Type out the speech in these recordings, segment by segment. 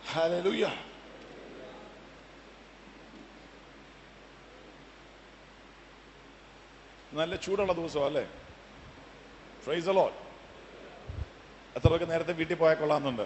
Hallelujah. നല്ല ചൂടുള്ള ദിവസം അല്ലേ ഫ്രൈസ് അലോ എത്ര പേർക്ക് നേരത്തെ വീട്ടിൽ പോയാൽ കൊള്ളാമെന്നുണ്ട്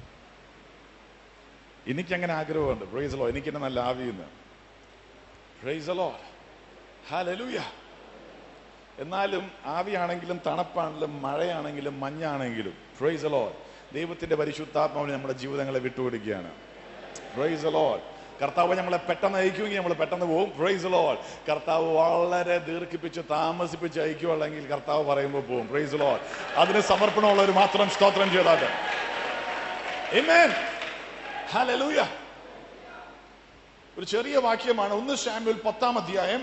എനിക്ക് അങ്ങനെ ആഗ്രഹമുണ്ട് പ്രൈസ് അലോ എനിക്ക് എന്നെ നല്ല ആവിയുന്നു പ്രൈസ് അലോ ഹാലലൂയ എന്നാലും ആവിയാണെങ്കിലും തണുപ്പാണെങ്കിലും മഴയാണെങ്കിലും മഞ്ഞാണെങ്കിലും പ്രൈസ് അലോ ദൈവത്തിന്റെ പരിശുദ്ധാത്മാവിന് നമ്മുടെ ജീവിതങ്ങളെ വിട്ടുകൊടുക്കുകയാണ് പ്രൈസ് അലോ കർത്താവ് നമ്മളെ പെട്ടെന്ന് അയക്കുമെങ്കിൽ നമ്മൾ പെട്ടെന്ന് പോകും പ്രൈസ് ലോ കർത്താവ് വളരെ ദീർഘിപ്പിച്ച് താമസിപ്പിച്ച് അയക്കുവാണെങ്കിൽ കർത്താവ് പറയുമ്പോൾ പോകും പ്രൈസ് ലോ അതിന് സമർപ്പണമുള്ളവർ മാത്രം സ്തോത്രം ചെയ്താട്ടെ Amen. Hallelujah. ഒരു ചെറിയ വാക്യമാണ് ഒന്ന് ഷാമുൽ പത്താം അധ്യായം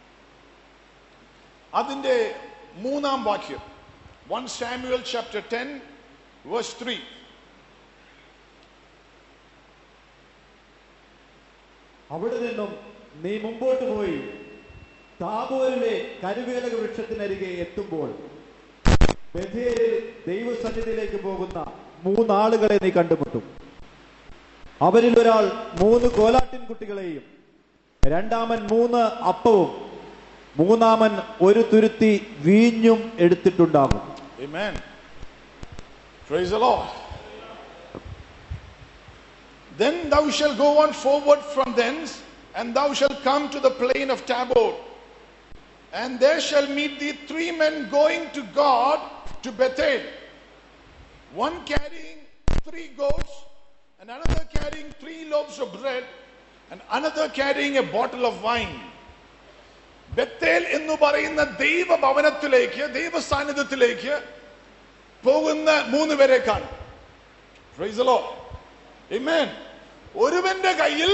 അതിന്റെ മൂന്നാം വാക്യം one Samuel chapter ten verse three അവിടെ നിന്നും നീ മുമ്പോട്ട് പോയി താബോരിലെ കരുവേലക വൃക്ഷത്തിനരികെ എത്തുമ്പോൾ ബഥേലിൽ ദൈവസന്നിധിയിലേക്ക് പോകുന്ന മൂന്നാളുകളെ നീ കണ്ടുമുട്ടും അവരിൽ ഒരാൾ മൂന്ന് കോലാട്ടിൻ കുട്ടികളെയും രണ്ടാമൻ മൂന്ന് അപ്പവും മൂന്നാമൻ ഒരു തുരുത്തി വീഞ്ഞും എടുത്തിട്ടുണ്ടാകും Amen. Praise the Lord. Then thou shalt go on forward from thence, and thou shalt come to the plain of Tabor. And there shall meet thee three men going to God to Bethel, one carrying three goats, and another carrying three loaves of bread, and another carrying a bottle of wine. Bethel എന്ന് പറയുന്ന ദൈവഭവനത്തിലേക്ക് ദൈവ സാന്നിധ്യത്തിലേക്ക് പോകുന്ന മൂന്ന് പേരെ കാണും Praise the Lord. Amen. ഒരുവന്റെ കയ്യിൽ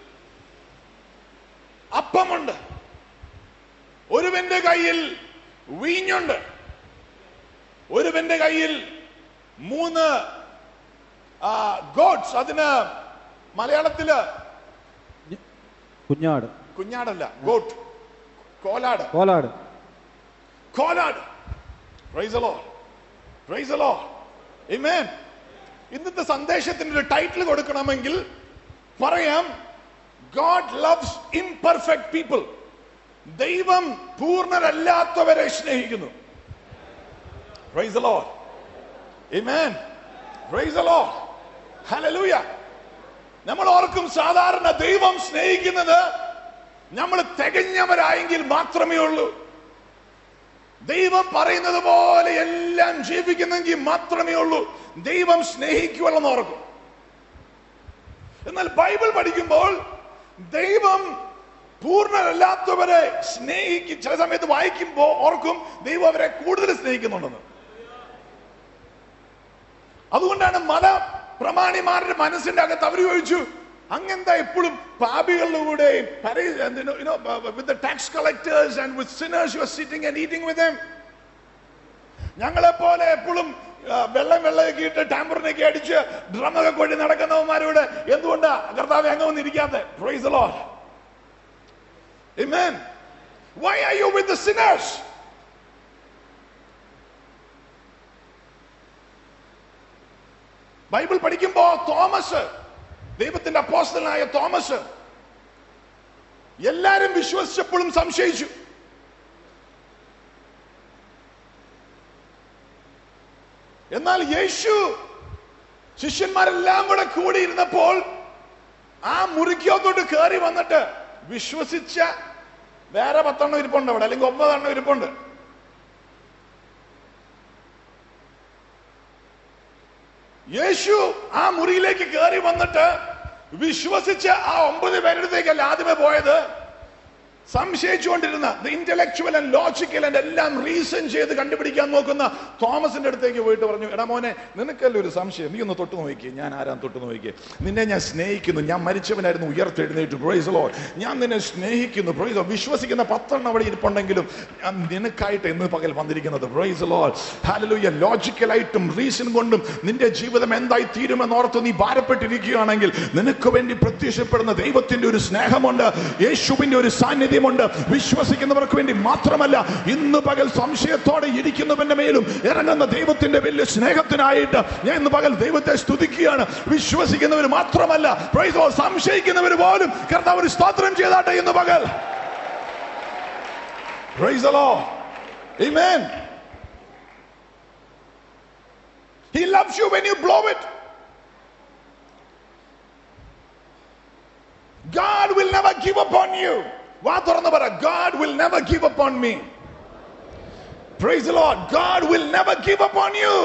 അപ്പമുണ്ട് ഒരുവന്റെ കയ്യിൽ വീഞ്ഞുണ്ട് ഒരുവന്റെ കയ്യിൽ മൂന്ന് ഗോഡ്സ് അതിന് മലയാളത്തില് കുഞ്ഞാട് കുഞ്ഞാടല്ല ഗോട്ട് കോലാട് കോലാട് കോലാട് praise Lord praise Lord Amen. ഇന്നത്തെ സന്ദേശത്തിന് ഒരു ടൈറ്റിൽ കൊടുക്കണമെങ്കിൽ പറയാം ഗോഡ് ലവ്സ് ഇംപെർഫെക്റ്റ് പീപ്പിൾ ദൈവം പൂർണ്ണരല്ലാത്തവരെ സ്നേഹിക്കുന്നു praise Lord Amen. Praise Lord hallelujah നമ്മൾ ഓർക്കും സാധാരണ ദൈവം സ്നേഹിക്കുന്നത് നമ്മൾ തികഞ്ഞവരായെങ്കിൽ മാത്രമേ ഉള്ളൂ ദൈവം പറയുന്നത് പോലെ എല്ലാം ജീവിക്കുന്നെങ്കിൽ മാത്രമേ ഉള്ളൂ ദൈവം സ്നേഹിക്കുവല്ലെന്ന് ഓർക്കും എന്നാൽ ബൈബിൾ പഠിക്കുമ്പോൾ ദൈവം പൂർണ്ണരല്ലാത്തവരെ സ്നേഹിക്കും ചില സമയത്ത് വായിക്കുമ്പോൾ ഓർക്കും ദൈവം അവരെ കൂടുതൽ സ്നേഹിക്കുന്നുണ്ടെന്ന് അതുകൊണ്ടാണ് മത പ്രമാണിമാരുടെ മനസ്സിന്റെ അകത്ത് അവർ ചോദിച്ചു അങ്ങെന്താ എപ്പോഴും പാപികളുടെ കൂടെ with tax collectors and with sinners you are sitting and eating with them ഞങ്ങളെ പോലെ എപ്പോഴും ആ, വെള്ളം വെള്ളമൊക്കെ ഇട്ട് ടാമ്പറിനൊക്കെ അടിച്ച് ഡ്രമൊക്കെ കൊണ്ടി നടക്കുന്നവന്മാരോട് എന്തുകൊണ്ടാ കർത്താവ് അങ്ങ് വന്നിരിക്കാത്ത praise the Lord Amen. Why are you with the sinners? Bible പഠിക്കുമ്പോ തോമസ് ദൈവത്തിന്റെ അപ്പോസ്റ്റലായ തോമസ് എല്ലാരും വിശ്വസിച്ചപ്പോഴും സംശയിച്ചു എന്നാൽ യേശു ശിഷ്യന്മാരെല്ലാം കൂടെ കൂടിയിരുന്നപ്പോൾ ആ മുറിക്കകത്തോട്ട് കയറി വന്നിട്ട് വിശ്വസിച്ച വേറെ പത്തെണ്ണം ഇരിപ്പുണ്ട് അവിടെ അല്ലെങ്കിൽ ഒമ്പതെണ്ണം ഇരിപ്പുണ്ട് യേശു ആ മുറിയിലേക്ക് കയറി വന്നിട്ട് വിശ്വസിച്ച് ആ ഒമ്പത് പേരുടത്തേക്കല്ല ആദ്യമേ പോയത് സംശയിച്ചുകൊണ്ടിരുന്ന ഇന്റലക്ച്വൽ ആൻഡ് ലോജിക്കൽ ആൻഡ് എല്ലാം റീസൺ ചെയ്ത് കണ്ടുപിടിക്കാൻ നോക്കുന്ന തോമസിന്റെ അടുത്തേക്ക് പോയിട്ട് പറഞ്ഞു എടാ മോനെ നിനക്കല്ല ഒരു സംശയം നീ ഒന്ന് തൊട്ട് നോക്കിയേ ഞാൻ ആരാൻ തൊട്ട് നോക്കിയേ നിന്നെ ഞാൻ സ്നേഹിക്കുന്നു ഞാൻ മരിച്ചവനായിരുന്നു ഉയർത്തെഴുന്നേറ്റ് പ്രൈസ് ലോ ഞാൻ നിന്നെ സ്നേഹിക്കുന്നു പ്രൈസ് വിശ്വസിക്കുന്ന പത്തെണ്ണം അവിടെ ഇരിപ്പുണ്ടെങ്കിലും ഞാൻ നിനക്കായിട്ട് ഇന്ന് പകൽ വന്നിരിക്കുന്നത് പ്രൈസ് ലോ ഹാലലൂയ ലോജിക്കലായിട്ടും റീസൺ കൊണ്ടും നിന്റെ ജീവിതം എന്തായി തീരുമെന്നോർത്ത് നീ ഭാരപ്പെട്ടിരിക്കുകയാണെങ്കിൽ നിനക്ക് വേണ്ടി പ്രത്യക്ഷപ്പെടുന്ന ദൈവത്തിന്റെ ഒരു സ്നേഹമുണ്ട് യേശുവിന്റെ ഒരു സാന്നിധ്യം ധൈര്യമുണ്ട് വിശ്വസിക്കുന്നവർക്ക് വേണ്ടി മാത്രമല്ല ഇന്ന് പകൽ സംശയത്തോടെ ഇരിക്കുന്നവന്റെ മേലും ഇറങ്ങുന്ന ദൈവത്തിന്റെ വലിയ സ്നേഹത്തിനായിട്ട് ഞാൻ ഇന്ന് പകൽ ദൈവത്തെ സ്തുതിക്കുകയാണ് വിശ്വസിക്കുന്നവർ മാത്രമല്ല praise the Lord, സംശയിക്കുന്നവർ പോലും കർത്താവ് ഒരു സ്തോത്രം ചെയ്താട്ടെ ഇന്ന് പകൽ Praise the Lord. Amen. He loves you when you blow it. God will never give up on you. വാ തുറന്ന് പറ God will never give up on me. Praise the Lord. God will never give up on you.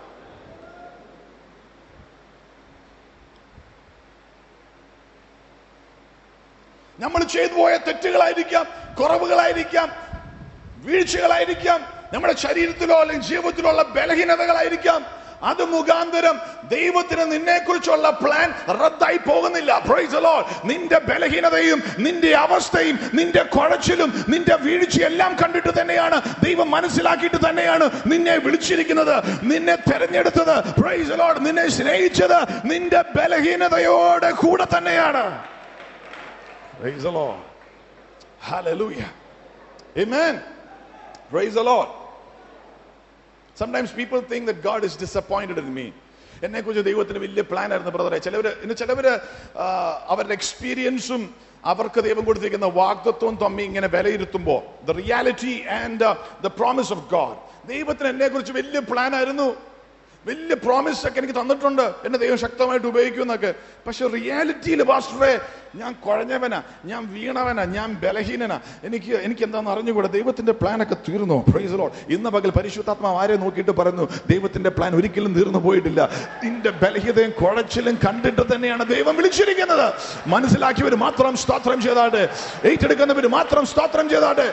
നമ്മൾ ചെയ്തു പോയ തെറ്റുകളായിരിക്കാം കുറവുകളായിരിക്കാം വീഴ്ചകളായിരിക്കാം നമ്മുടെ ശരീരത്തിലോ അല്ലെങ്കിൽ ജീവിതത്തിലോ ഉള്ള ബലഹീനതകളായിരിക്കാം അത് മുഖാന്തരം ദൈവത്തിന് നിന്നെ കുറിച്ചുള്ള പ്ലാൻ റദ്ദായി പോകുന്നില്ല Praise the Lord. നിന്റെ ബലഹീനതയും നിന്റെ അവസ്ഥയും നിന്റെ കുഴച്ചിലും നിന്റെ വീഴ്ചയെല്ലാം കണ്ടിട്ട് തന്നെയാണ് ദൈവം മനസ്സിലാക്കിയിട്ട് തന്നെയാണ് നിന്നെ വിളിച്ചിരിക്കുന്നത് നിന്നെ തെരഞ്ഞെടുത്തത് Praise the Lord. നിന്നെ സ്നേഹിച്ചത് നിന്റെ ബലഹീനതയോടെ കൂടെ തന്നെയാണ് Praise the Lord. Hallelujah. Amen. Praise the Lord. Sometimes people think that God is disappointed in me. എന്നെ കുറിച്ച് ദൈവത്തിന് വലിയ പ്ലാൻ ആയിരുന്നു ബ്രദറെ ചിലവര് ഇന്ന് ചിലവര് ആ, അവരുടെ എക്സ്പീരിയൻസും അവർക്ക് ദൈവം കൊടുത്തിരിക്കുന്ന വാഗ്ദത്വവും തമ്മി ഇങ്ങനെ വിലയിരുത്തുമ്പോൾ the reality and the promise of God ദൈവത്തിന് എന്നെ കുറിച്ച് വലിയ പ്ലാൻ ആയിരുന്നു വലിയ പ്രോമിസ് ഒക്കെ എനിക്ക് തന്നിട്ടുണ്ട് എന്നെ ദൈവം ശക്തമായിട്ട് ഉപയോഗിക്കുമെന്നൊക്കെ പക്ഷെ റിയാലിറ്റിയിൽ പാസ്റ്ററെ ഞാൻ കുഴഞ്ഞവനാ ഞാൻ വീണവനാ ഞാൻ ബലഹീനനാ എനിക്ക് എനിക്ക് എന്താണെന്ന് അറിഞ്ഞുകൂടെ ദൈവത്തിന്റെ പ്ലാൻ ഒക്കെ തീർന്നു പ്രൈസ് ലോഡ് ഇന്ന് പകൽ പരിശുദ്ധാത്മാവ് ആരെ നോക്കിയിട്ട് പറയുന്നു ദൈവത്തിന്റെ പ്ലാൻ ഒരിക്കലും തീർന്നു പോയിട്ടില്ല നിന്റെ ബലഹീനതയും കുഴച്ചിലും കണ്ടിട്ട് തന്നെയാണ് ദൈവം വിളിച്ചിരിക്കുന്നത് മനസ്സിലാക്കിയവർ മാത്രം സ്തോത്രം ചെയ്താട്ടെ ഏറ്റെടുക്കുന്നവർ മാത്രം സ്തോത്രം ചെയ്താട്ടെ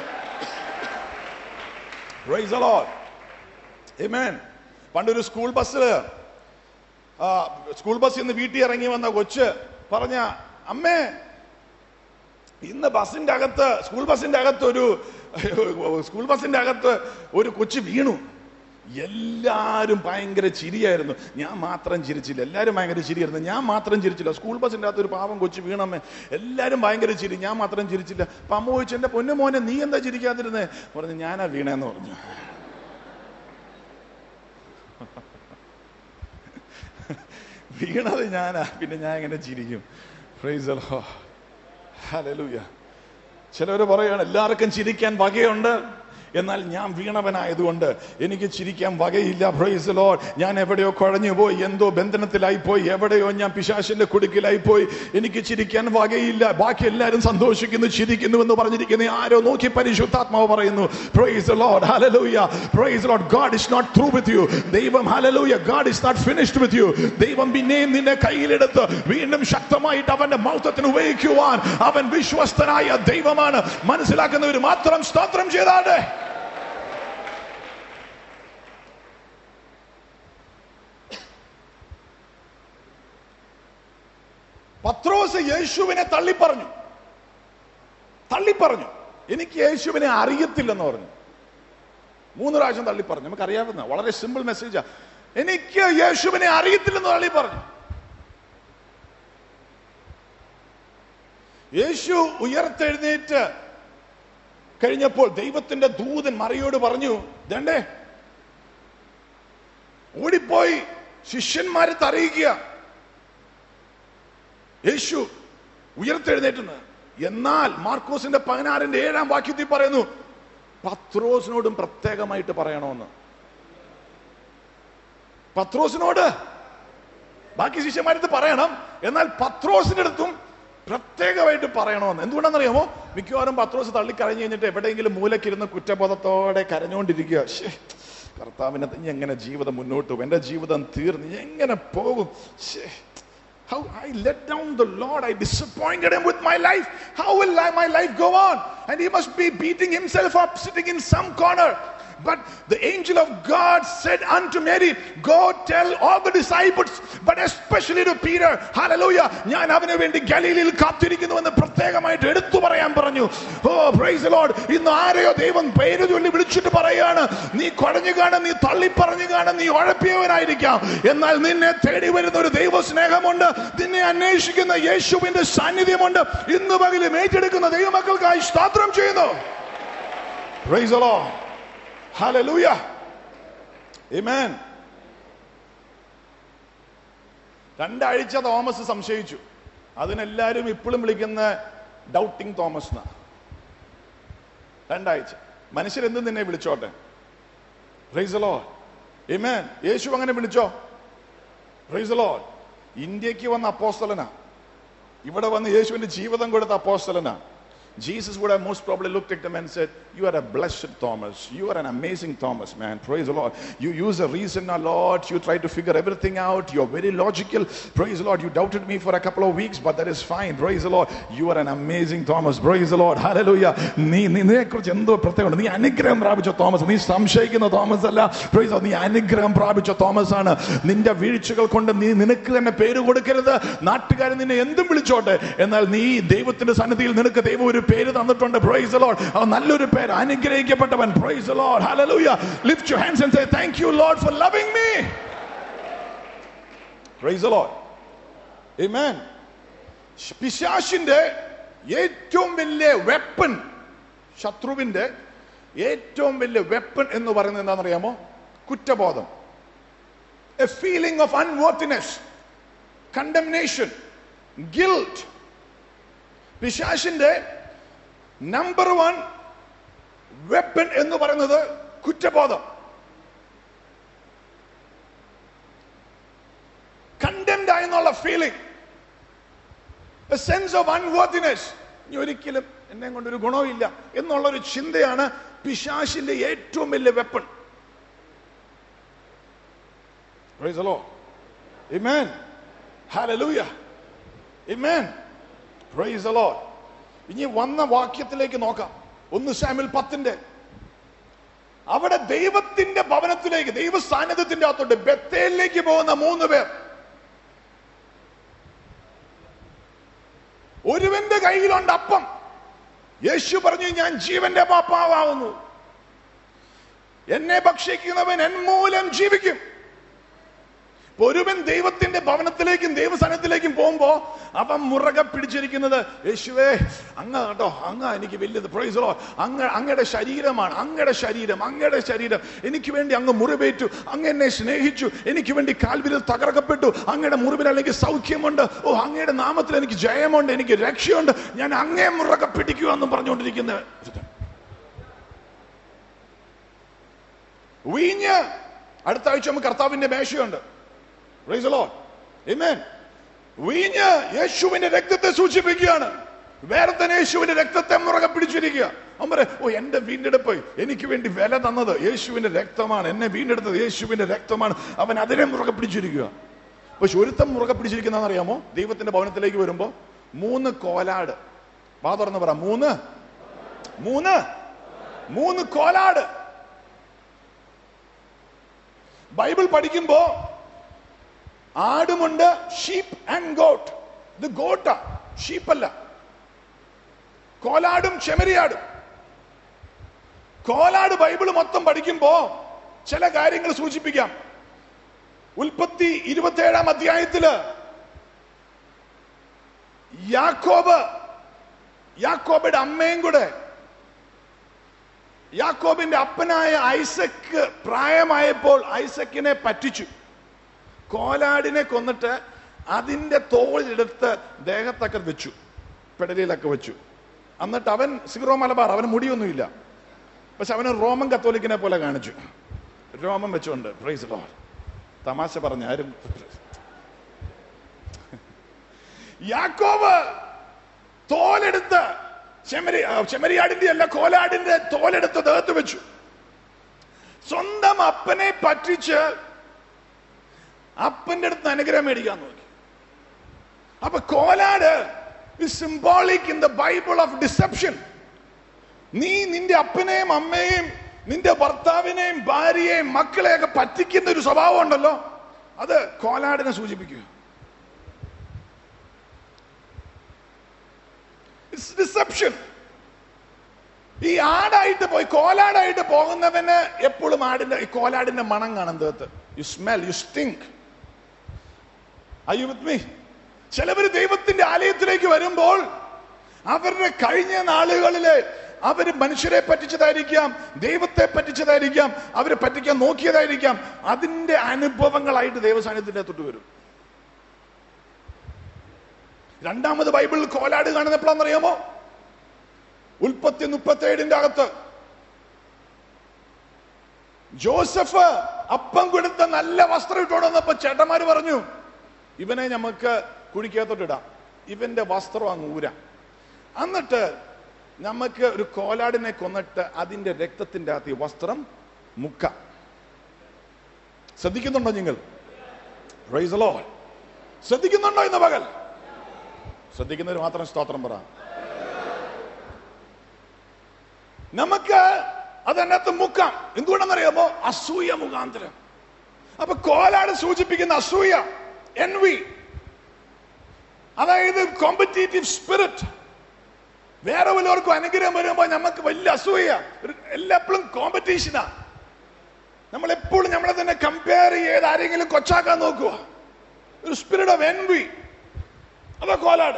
പ്രൈസ് ലോഡ് Amen. പണ്ടൊരു സ്കൂൾ ബസ്സിൽ സ്കൂൾ ബസ്സിൽ നിന്ന് വീട്ടിൽ ഇറങ്ങി വന്ന കൊച്ച് പറഞ്ഞ അമ്മേ ഇന്ന് ബസ്സിന്റെ അകത്ത് സ്കൂൾ ബസ്സിന്റെ അകത്ത് ഒരു സ്കൂൾ ബസ്സിന്റെ അകത്ത് ഒരു കൊച്ചു വീണു എല്ലാരും ഭയങ്കര ചിരിയായിരുന്നു ഞാൻ മാത്രം ചിരിച്ചില്ല എല്ലാരും ഭയങ്കര ചിരിയായിരുന്നു ഞാൻ മാത്രം ചിരിച്ചില്ല സ്കൂൾ ബസ്സിന്റെ അകത്ത് ഒരു പാവം കൊച്ചു വീണമ്മേ എല്ലാരും ഭയങ്കര ചിരി ഞാൻ മാത്രം ചിരിച്ചില്ല അപ്പൊ അമ്മ ചോദിച്ചു എന്റെ പൊന്നു മോനെ നീ എന്താ ചിരിക്കാതിരുന്നേ പറഞ്ഞു ഞാനാ വീണേന്ന് പറഞ്ഞു വീണത് ഞാനാ പിന്നെ ഞാൻ എങ്ങനെ ചിരിക്കും പ്രൈസ് ഹല്ലേലൂയ ചിലവർ പറയാണ് എല്ലാവർക്കും ചിരിക്കാൻ വകയുണ്ട് എന്നാൽ ഞാൻ വീണവനായതുകൊണ്ട് എനിക്ക് ചിരിക്കാൻ വകയില്ല പ്രൈസ് ലോഡ് ഞാൻ എവിടെയോ കുഴഞ്ഞു പോയി എന്തോ ബന്ധനത്തിലായി പോയി എവിടെയോ ഞാൻ പിശാശിന്റെ കുടുക്കിലായി പോയി എനിക്ക് ചിരിക്കാൻ വകയില്ല ബാക്കി എല്ലാവരും സന്തോഷിക്കുന്നു ചിരിക്കുന്നു എന്ന് പറഞ്ഞിരിക്കുന്ന ആരോ നോക്കി പരിശുദ്ധാത്മാവ് പറയുന്നു praise Lord hallelujah praise Lord God is not through with you ദൈവം hallelujah God is not finished with you ദൈവം പിന്നെയും നിന്നെ കയ്യിലെടുത്ത് വീണ്ടും ശക്തമായിട്ട് അവന്റെ മൗത്തത്തിന് ഉപയോഗിക്കുവാൻ അവൻ വിശ്വസ്തനായ ദൈവമാണ് മനസ്സിലാക്കുന്നവർ മാത്രം സ്തോത്രം ചെയ്താട്ടെ പത്രോസ് യേശുവിനെ തള്ളിപ്പറഞ്ഞു തള്ളിപ്പറഞ്ഞു എനിക്ക് യേശുവിനെ അറിയത്തില്ലെന്ന് പറഞ്ഞു മൂന്ന് പ്രാവശ്യം തള്ളിപ്പറഞ്ഞു നമുക്ക് അറിയാവുന്ന വളരെ സിമ്പിൾ മെസ്സേജാ എനിക്ക് യേശുവിനെ അറിയത്തില്ലെന്ന് തള്ളി പറഞ്ഞു യേശു ഉയർത്തെഴുന്നേറ്റ് കഴിഞ്ഞപ്പോൾ ദൈവത്തിന്റെ ദൂതൻ മറിയോട് പറഞ്ഞു ദണ്ടേ ഓടിപ്പോയി ശിഷ്യന്മാരെ അറിയിക്കുക യേശു ഉയർത്തെഴുന്നേറ്റുന്നു എന്നാൽ മാർക്കോസിന്റെ പതിനാറിന്റെ ഏഴാം വാക്യത്തിൽ പറയുന്നു പത്രോസിനോടും പ്രത്യേകമായിട്ട് പറയണമെന്ന് പത്രോസിനോട് ബാക്കി ശിഷ്യന്മാരടുത്ത് പറയണം എന്നാൽ പത്രോസിന്റെ അടുത്തും പ്രത്യേകമായിട്ട് പറയണമെന്ന് എന്തുകൊണ്ടാണെന്നറിയാമോ മിക്കവാറും പത്രോസ് തള്ളിക്കരഞ്ഞു കഴിഞ്ഞിട്ട് എവിടെയെങ്കിലും മൂലക്കിരുന്ന് കുറ്റബോധത്തോടെ കരഞ്ഞുകൊണ്ടിരിക്കുക ശ്ശേ, കർത്താവിനെ ഇനി എങ്ങനെ ജീവിതം മുന്നോട്ട് പോകും എന്റെ ജീവിതം തീർന്ന് ഇനി എങ്ങനെ പോകും ശ്ശേ, How I let down the Lord, I disappointed him with my life. How will I- my life go on? And he must be beating himself up, sitting in some corner. But the angel of God said unto Mary, Go tell all the disciples, but especially to Peter, Hallelujah, ഞാൻ അവന് വേണ്ടി ഗലീലിൽ കാത്തിരിക്കുന്നുവെന്ന് പ്രത്യേകമായിട്ട് എടുത്തു പറയാൻ പറഞ്ഞു ഓ price load ഇന്ന് ആരെയോ ദൈവം പേര് ചൊല്ലി വിളിച്ചിട്ട് പറയാണ് നീ കുഴഞ്ഞു കാണും നീ തള്ളി പറഞ്ഞു കാണും നീ ഉഴപ്പിയവനായിരിക്കാം എന്നാൽ നിന്നെ തേടി വരുന്ന ഒരു ദൈവ സ്നേഹമുണ്ട് നിന്നെ അന്വേഷിക്കുന്ന യേശുവിന്റെ സാന്നിധ്യമുണ്ട് ഇന്ന് പകലും ഏറ്റെടുക്കുന്ന ദൈവമക്കൾക്കായി സ്തോത്രം ചെയ്യുന്നു Praise the Lord. Hallelujah. Amen. രണ്ടാഴ്ച തോമസ് സംശയിച്ചു അതിനെല്ലാരും ഇപ്പോഴും വിളിക്കുന്ന ഡൗട്ടിങ് തോമസ് എന്നാ രണ്ടാഴ്ച മനുഷ്യരെന്ത് നിന്നെ വിളിച്ചോട്ടെ പ്രൈസ് ലോ Amen. യേശു അങ്ങനെ വിളിച്ചോ പ്രൈസ് ലോ ഇന്ത്യക്ക് വന്ന അപ്പോസ്തലനാ ഇവിടെ വന്ന് യേശുവിന്റെ ജീവിതം കൊടുത്ത അപ്പോസ്തലനാ Jesus would have most probably looked at him and said, You are a blessed Thomas. You are an amazing Thomas, man. Praise the Lord. You use a reason a lot. You try to figure everything out. You're very logical. Praise the Lord. You doubted me for a couple of weeks, but that is fine. Praise the Lord. You are an amazing Thomas. Praise the Lord. Hallelujah. നീ നിന്നെ കുറിച്ച് എന്തോ പ്രത്യേകമുണ്ട് നീ അനുഗ്രഹം പ്രാപിച്ച Thomas നീ സംശയിക്കുന്ന Thomas അല്ല പ്രൈസ് നീ അനുഗ്രഹം പ്രാപിച്ച തോമസ് ആണ് നിന്റെ വീഴ്ചകൾ കൊണ്ട് നീ നിനക്ക് തന്നെ പേര് കൊടുക്കരുത് നാട്ടുകാരൻ നിന്നെ എന്തും വിളിച്ചോട്ടെ എന്നാൽ നീ ദൈവത്തിന്റെ സന്നിധിയിൽ നിനക്ക് ദൈവം ഒരു പേര് തന്നിട്ടുണ്ട് പ്രൈസ് ലോഡ് അത് നല്ലൊരു പേര് അനുഗ്രഹിക്കപ്പെട്ടവൻ praise Lord hallelujah lift your hands and say thank you Lord for loving me praise Lord amen പിശാശിന്റെ ഏറ്റവും വലിയ വെപ്പൺ ശത്രുവിന്റെ ഏറ്റവും വലിയ വെപ്പൺ എന്ന് പറയുന്നത് എന്താണെന്നറിയാമോ കുറ്റബോധം a feeling of unworthiness condemnation guilt പിശാശിന്റെ നമ്പർ വൺ വെപ്പൺ എന്ന് പറയുന്നത് കുറ്റബോധം കണ്ടംഡ് ആയെന്നുള്ള feeling a sense of unworthiness ഇനി ഒരിക്കലും എന്നെ കൊണ്ടൊരു ഗുണമില്ല എന്നുള്ള ഒരു ചിന്തയാണ് പിശാശിന്റെ ഏറ്റവും വലിയ weapon Praise the Lord. Amen. Hallelujah. Amen. Praise the Lord. ഇനി വന്ന വാക്യത്തിലേക്ക് നോക്കാം ഒന്ന് സാമിൽ പത്തിന്റെ അവിടെ ദൈവത്തിന്റെ ഭവനത്തിലേക്ക് ദൈവ സാന്നിധ്യത്തിന്റെ അകത്തോട്ട് ബത്തേലിലേക്ക് പോകുന്ന മൂന്ന് പേർ ഒരുവന്റെ കയ്യിലുണ്ട് അപ്പം യേശു പറഞ്ഞു ഞാൻ ജീവന്റെ പാപ്പാവുന്നു എന്നെ ഭക്ഷിക്കുന്നവൻ എൻ മൂലം ജീവിക്കും ഇപ്പൊ ഒരുവൻ ദൈവത്തിന്റെ ഭവനത്തിലേക്കും ദൈവസ്ഥാനത്തിലേക്കും പോകുമ്പോ അവൻ മുറകെ പിടിച്ചിരിക്കുന്നത് യേശുവേ അങ്ങ് കേട്ടോ അങ്ങ് എനിക്ക് വലിയത് പ്രൈസറോ അങ്ങ് അങ്ങയുടെ ശരീരമാണ് അങ്ങയുടെ ശരീരം അങ്ങയുടെ ശരീരം എനിക്ക് വേണ്ടി അങ്ങ് മുറിവേറ്റു അങ്ങ് എന്നെ സ്നേഹിച്ചു എനിക്ക് വേണ്ടി കാൽവിരൽ തകർക്കപ്പെട്ടു അങ്ങയുടെ മുറിവിൽ അല്ലെങ്കിൽ സൗഖ്യമുണ്ട് ഓ അങ്ങയുടെ നാമത്തിൽ എനിക്ക് ജയമുണ്ട് എനിക്ക് രക്ഷയുണ്ട് ഞാൻ അങ്ങേ മുറകെ പിടിക്കുക എന്നും പറഞ്ഞുകൊണ്ടിരിക്കുന്ന വീഞ്ഞ് അടുത്ത ആഴ്ച നമുക്ക് കർത്താവിന്റെ മേശയുണ്ട് Praise the Lord. Amen. വീഞ്ഞ് യേശുവിന്റെ രക്തത്തെ സൂചിപ്പിക്കുകയാണ് വേറെ തന്നെ യേശുവിന്റെ രക്തത്തെ മുറകെ പിടിച്ചിരിക്കുക അവൻ പറയും ഓ എന്റെ വീണ്ടെടുപ്പ് എനിക്ക് വേണ്ടി വില തന്നത് യേശുവിന്റെ രക്തമാണ് എന്നെ വീണ്ടെടുത്തത് യേശുവിന്റെ രക്തമാണ് അവൻ അതിനെ മുറകെ പിടിച്ചിരിക്കുക പക്ഷെ ഒരുത്തം മുറകെ പിടിച്ചിരിക്കുന്ന അറിയാമോ ദൈവത്തിന്റെ ഭവനത്തിലേക്ക് വരുമ്പോ മൂന്ന് കോലാട് വാ തുറന്ന് പറ മൂന്ന് മൂന്ന് മൂന്ന് കോലാട് ബൈബിൾ പഠിക്കുമ്പോ ആടുമുണ്ട് ഷീപ്പ് ആൻഡ് ഗോട്ട് ഇത് ഗോട്ടാ ഷീപ്പല്ല കോലാടും ചെമരിയാടും കോലാട് ബൈബിൾ മൊത്തം പഠിക്കുമ്പോ ചില കാര്യങ്ങൾ സൂചിപ്പിക്കാം ഉൽപ്പത്തി ഇരുപത്തിയേഴാം അധ്യായത്തില് യാക്കോബ് യാക്കോബയുടെ അമ്മയും കൂടെ യാക്കോബിന്റെ അപ്പനായ ഐസക്ക് പ്രായമായപ്പോൾ ഐസക്കിനെ പറ്റിച്ചു കോലാടിനെ കൊന്നിട്ട് അതിന്റെ തോളെടുത്ത് ദേഹത്തൊക്കെ വെച്ചു പെടലിയിലൊക്കെ വെച്ചു എന്നിട്ട് അവൻ സീറോ മലബാർ അവന് മുടിയൊന്നുമില്ല പക്ഷെ അവന് റോമൻ കത്തോലിക്കിനെ പോലെ കാണിച്ചു രോമം വെച്ചുകൊണ്ട് പ്രൈസ് ലോ തമാശ പറഞ്ഞ ആരും യാക്കോബ് തോലെടുത്ത് ചെമരി ആ, ചെമരിയാടിന്റെ അല്ല കോലാടിന്റെ തോലെടുത്ത് ദേഹത്ത് വെച്ചു സ്വന്തം അപ്പനെ പറ്റിച്ച് അപ്പന്റെ അടുത്ത് അനുഗ്രഹം മേടിക്കാൻ നോക്കി അപ്പൊ കോലാട് symbolic in the Bible of deception നീ നിന്റെ അപ്പനെയും അമ്മയെയും നിന്റെ ഭർത്താവിനെയും ഭാര്യയെയും മക്കളെയൊക്കെ പറ്റിക്കുന്ന ഒരു സ്വഭാവം ഉണ്ടല്ലോ അത് കോലാടിനെ സൂചിപ്പിക്കുക ഡിസെപ്ഷൻ ഈ ആടായിട്ട് പോയി കോലാടായിട്ട് പോകുന്നവന് എപ്പോഴും ആടിന്റെ ഈ കോലാടിന്റെ മണം കാണും ദേഹത്ത് you smell you stink I you with me ചിലവര് ദൈവത്തിന്റെ ആലയത്തിലേക്ക് വരുമ്പോൾ അവരുടെ കഴിഞ്ഞ നാളുകളില് അവര് മനുഷ്യരെ പറ്റിച്ചതായിരിക്കാം ദൈവത്തെ പറ്റിച്ചതായിരിക്കാം അവരെ പറ്റിക്കാൻ നോക്കിയതായിരിക്കാം അതിന്റെ അനുഭവങ്ങളായിട്ട് ദൈവസാന്നിധ്യത്തിന്റെ തൊട്ട് വരും രണ്ടാമത് ബൈബിളിൽ കോലാട് കാണുന്ന എപ്പോഴാണെന്നറിയാമോ ഉൽപ്പത്തി മുപ്പത്തേഴിന്റെ അകത്ത് ജോസഫ് അപ്പം കൊടുത്ത നല്ല വസ്ത്രം ഇട്ടോണ്ട് വന്നപ്പോ ചേട്ടന്മാര് പറഞ്ഞു ഇവനെ നമുക്ക് കുഴിക്കകത്തോട്ടിടാം ഇവന്റെ വസ്ത്രം അങ്ങ് ഊരാം എന്നിട്ട് നമുക്ക് ഒരു കോലാടിനെ കൊന്നിട്ട് അതിന്റെ രക്തത്തിന്റെ അകത്ത് ഈ വസ്ത്രം മുക്കാം ശ്രദ്ധിക്കുന്നുണ്ടോ നിങ്ങൾ Praise the Lord. ശ്രദ്ധിക്കുന്നുണ്ടോ ഇന്ന് പകൽ ശ്രദ്ധിക്കുന്നവർ മാത്രം സ്തോത്രം പറ നമുക്ക് അതിനകത്ത് മുക്കാം എന്തുകൊണ്ടെന്നറിയാമോ അസൂയ മുഖാന്തരം അപ്പൊ കോലാട് സൂചിപ്പിക്കുന്ന അസൂയ എൻവി അതായത് കോമ്പറ്റേറ്റീവ് സ്പിരിറ്റ് വേറെ വല്ലവർക്കും അനുഗ്രഹം വരുമ്പോ നമുക്ക് വലിയ അസൂയ ഒരു- എല്ലാപ്പോഴും കോമ്പറ്റീഷനാ നമ്മൾ എപ്പോഴും നമ്മളെ തന്നെ കമ്പയർ ചെയ്ത് ആരെങ്കിലും കൊച്ചാക്കാൻ നോക്കുക ഒരു സ്പിരിറ്റ് ഓഫ് എൻവി അതാ കോലാട്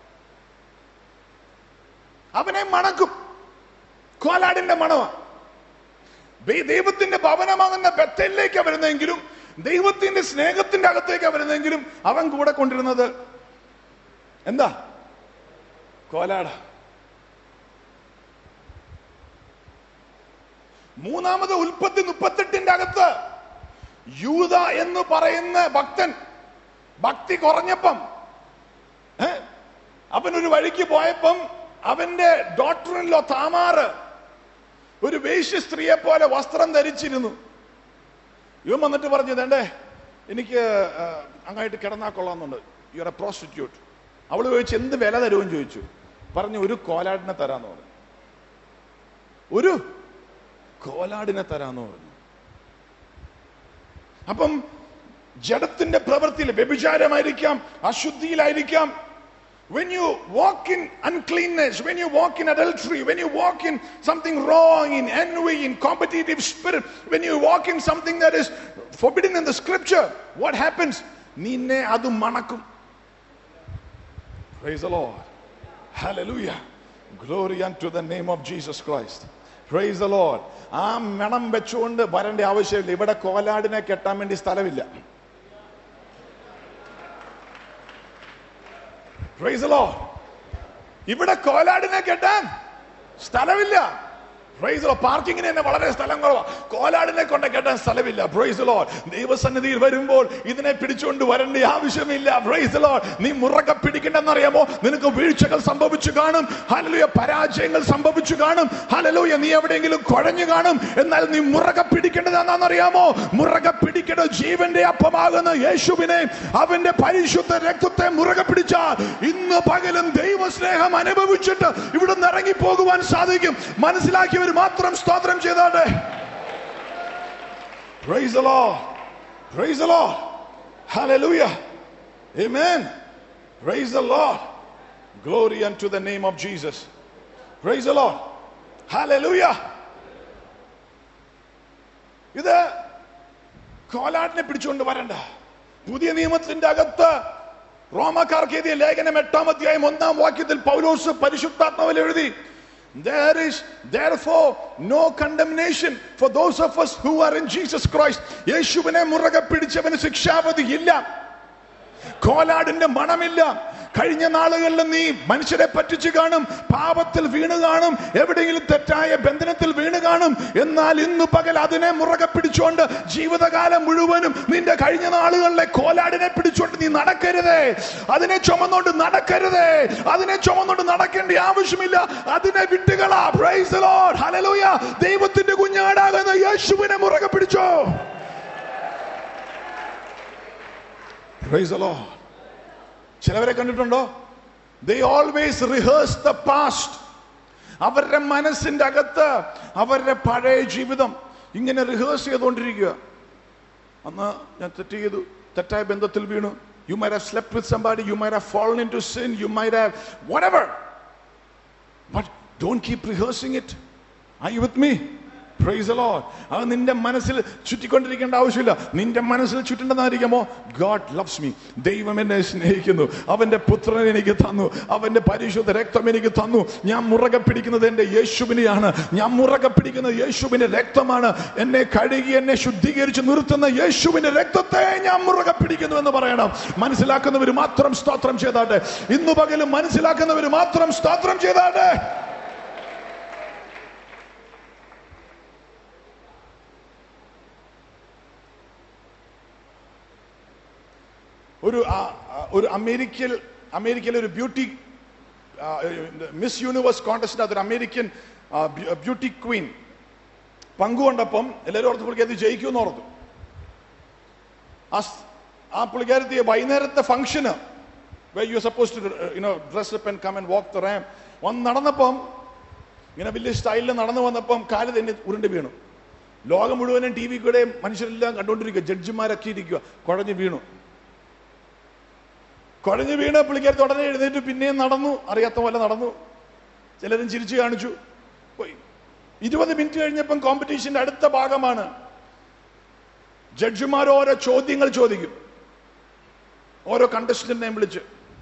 അവനെ മണക്കും കോലാടിന്റെ മണമാണ് ദൈ- ദൈവത്തിന്റെ ഭവനമാകുന്ന ബത്തലിലേക്ക് വരുന്നെങ്കിലും ദൈവത്തിന്റെ സ്നേഹത്തിന്റെ അകത്തേക്ക് വരുന്നെങ്കിലും അവൻ കൂടെ കൊണ്ടിരുന്നത് എന്താ കോലാട മൂന്നാമത് ഉൽപ്പത്തി മുപ്പത്തെട്ടിന്റെ അകത്ത് യൂത എന്ന് പറയുന്ന ഭക്തൻ ഭക്തി കുറഞ്ഞപ്പം ഏ? അവൻ ഒരു വഴിക്ക് പോയപ്പം അവന്റെ ഡോക്ടറിലോ താമാറ് ഒരു വേശ്യ സ്ത്രീയെ പോലെ വസ്ത്രം ധരിച്ചിരുന്നു ഇവൻ വന്നിട്ട് പറഞ്ഞു വേണ്ടേ എനിക്ക് ആ, അങ്ങായിട്ട് കിടന്നാ കൊള്ളാന്നുണ്ട് യു ആർ എ പ്രോസ്റ്റിറ്റ്യൂട്ട് അവള് ചോദിച്ചു എന്ത് വില തരുമെന്ന് ചോദിച്ചു പറഞ്ഞു ഒരു കോലാടിനെ തരാന്ന് പറഞ്ഞു ഒരു കോലാടിനെ തരാന്ന് പറഞ്ഞു അപ്പം ജഡത്തിന്റെ പ്രവൃത്തിയിൽ വ്യഭിചാരമായിരിക്കാം അശുദ്ധിയിലായിരിക്കാം when you walk in uncleanness, when you walk in adultery, when you walk in something wrong, in envy, in competitive spirit, when you walk in something that is forbidden in the scripture, what happens? നിന്നെ അത് മണക്കും Praise the Lord. Hallelujah. Glory unto the name of Jesus Christ. Praise the Lord. ആ മണം വെച്ചുകൊണ്ട് വരേണ്ട ആവശ്യമില്ല ഇവിടെ കോലാടിനെ കെട്ടാൻ വേണ്ടി സ്ഥലമില്ല Praise the Lord. ഇവിടെ കോലാടിനെ കെട്ടാൻ സ്ഥലമില്ല പ്രൈസ് പാർക്കിങ്ങിന് തന്നെ വളരെ സ്ഥലം കുറവാ കോലാടിനെ കൊണ്ട് കെട്ടാൻ സ്ഥലമില്ല പ്രൈസ് ലോ ദൈവസന്നിധിയിൽ വരുമ്പോൾ ഇതിനെ പിടിച്ചുകൊണ്ട് വരേണ്ട ആവശ്യമില്ല പ്രൈസ് ലോ നീ മുറക്കെ പിടിക്കണ്ടെന്നറിയാമോ നിനക്ക് വീഴ്ചകൾ സംഭവിച്ചു കാണും ഹലലുയ പരാജയങ്ങൾ സംഭവിച്ചു കാണും ഹലലുയ നീ എവിടെയെങ്കിലും കുഴഞ്ഞു കാണും എന്നാൽ നീ മുറക്കെ പിടിക്കേണ്ടത് എന്താണെന്നറിയാമോ മുറക്കെ പിടിക്കേണ്ടത് ജീവന്റെ അപ്പമാകുന്ന യേശുവിനെ അവന്റെ പരിശുദ്ധ രക്തത്തെ മുറകെ പിടിച്ചാൽ ഇന്ന് പകലും ദൈവസ്നേഹം അനുഭവിച്ചിട്ട് ഇവിടുന്ന് ഇറങ്ങി പോകുവാൻ സാധിക്കും മനസ്സിലാക്കിയവർ മാത്രം സ്തോത്രം ചെയ്താട്ടെ Praise the Lord. Praise the Lord. Hallelujah. Amen. Praise the Lord. Glory unto the name of Jesus. Praise the Lord. Hallelujah. ഇത് കോലാട്ടിനെ പിടിച്ചുകൊണ്ട് വരണ്ട പുതിയ നിയമത്തിന്റെ അകത്ത് റോമക്കാർക്ക് എഴുതിയ ലേഖനം എട്ടാം അധ്യായം ഒന്നാം വാക്യത്തിൽ പൗലോസ് പരിശുദ്ധാത്മാവിൽ എഴുതി There is therefore no condemnation for those of us who are in Jesus Christ. യേശുവിനെ മുറകെ പിടിച്ചവന് ശിക്ഷാവധി ഇല്ല കോലാടിന്റെ മണമില്ല കഴിഞ്ഞ നാളുകളിൽ നീ മനുഷ്യരെ പറ്റിച്ചു കാണും പാപത്തിൽ വീണ് കാണും എവിടെയെങ്കിലും തെറ്റായ ബന്ധനത്തിൽ വീണ് കാണും എന്നാൽ ഇന്ന് പകൽ അതിനെ മുറകെ പിടിച്ചുകൊണ്ട് ജീവിതകാലം മുഴുവനും നിന്റെ കഴിഞ്ഞ നാളുകളിലെ കോലാടിനെ പിടിച്ചുകൊണ്ട് നീ നടക്കരുതേ അതിനെ ചുമന്നുകൊണ്ട് നടക്കരുതേ അതിനെ ചുമന്നുകൊണ്ട് നടക്കേണ്ട ആവശ്യമില്ല അതിനെ വിട്ടുകളാ Praise the Lord. Hallelujah. ദൈവത്തിന്റെ കുഞ്ഞാടാകുന്ന യേശുവിനെ മുറകെ പിടിച്ചോ Praise the Lord. ചിലവരെ കണ്ടിട്ടുണ്ടോ they always rehearse the past അവരുടെ മനസ്സിന്റെ അകത്ത് അവരുടെ പഴയ ജീവിതം ഇങ്ങനെ റിഹേഴ്സ് ചെയ്തുകൊണ്ടിരിക്കുക അന്ന് ഞാൻ തെറ്റ് ചെയ്തു തെറ്റായ ബന്ധത്തിൽ വീണു you may have slept with somebody you may have fallen into sin you may have whatever but don't keep rehearsing it I you with me praise Lord അത് നിന്റെ മനസ്സിൽ ചുറ്റിക്കൊണ്ടിരിക്കേണ്ട ആവശ്യമില്ല നിന്റെ മനസ്സിൽ ചുറ്റേണ്ടതായിരിക്കുമോ ഗോഡ് ലവ്സ് മീ ദൈവം എന്നെ സ്നേഹിക്കുന്നു അവന്റെ പുത്രൻ എനിക്ക് തന്നു അവന്റെ പരിശുദ്ധ രക്തം എനിക്ക് തന്നു ഞാൻ മുറകെ പിടിക്കുന്നത് എന്റെ യേശുവിനെയാണ് ഞാൻ മുറകെ പിടിക്കുന്നത് യേശുവിന്റെ രക്തമാണ് എന്നെ കഴുകി എന്നെ ശുദ്ധീകരിച്ച് നിർത്തുന്ന യേശുവിന്റെ രക്തത്തെ ഞാൻ മുറകെ പിടിക്കുന്നു എന്ന് പറയണം മനസ്സിലാക്കുന്നവർ മാത്രം സ്തോത്രം ചെയ്താട്ടെ ഇന്നു പകലും മനസ്സിലാക്കുന്നവർ മാത്രം സ്തോത്രം ചെയ്താട്ടെ ഒരു ആ- ആ- ഒരു അമേരിക്കയിൽ അമേരിക്കയിലെ ഒരു ബ്യൂട്ടി മിസ് യൂണിവേഴ്സ് കോൺടെസ്റ്റിനകത്ത് ഒരു അമേരിക്കൻ ബ്യൂട്ടി ക്വീൻ പങ്കുകൊണ്ടപ്പം എല്ലാവരും ഓർത്ത് പുള്ളിക്കാരി ജയിക്കുമെന്ന് ഓർത്തു ആ സ്- ആ പുള്ളിക്കാരത്തി വൈകുന്നേരത്തെ ഫംഗ്ഷന് you suppose to you know dress up and come and walk the ramp വന്ന് നടന്നപ്പം ഇങ്ങനെ വലിയ സ്റ്റൈലിൽ നടന്നു വന്നപ്പം കാല് തന്നെ ഉരുണ്ട് വീണു ലോകം മുഴുവനും ടി വി കൂടെ മനുഷ്യരെല്ലാം കണ്ടുകൊണ്ടിരിക്കുക ജഡ്ജിമാരൊക്കെ ഇരിക്കുക കുഴഞ്ഞു വീണു കുഴഞ്ഞു വീണ് പുള്ളിക്കാരത്തി ഉടനെ എഴുന്നേറ്റ് പിന്നെയും നടന്നു അറിയാത്ത പോലെ നടന്നു ചിലരും ചിരിച്ചു കാണിച്ചു പോയി ഇരുപത് മിനിറ്റ് കഴിഞ്ഞപ്പം കോമ്പറ്റീഷന്റെ അടുത്ത ഭാഗമാണ് ജഡ്ജിമാർ ഓരോ ചോദ്യങ്ങൾ ചോദിക്കും ഓരോ കണ്ടസ്റ്റന്റിനെയും വിളിച്ച്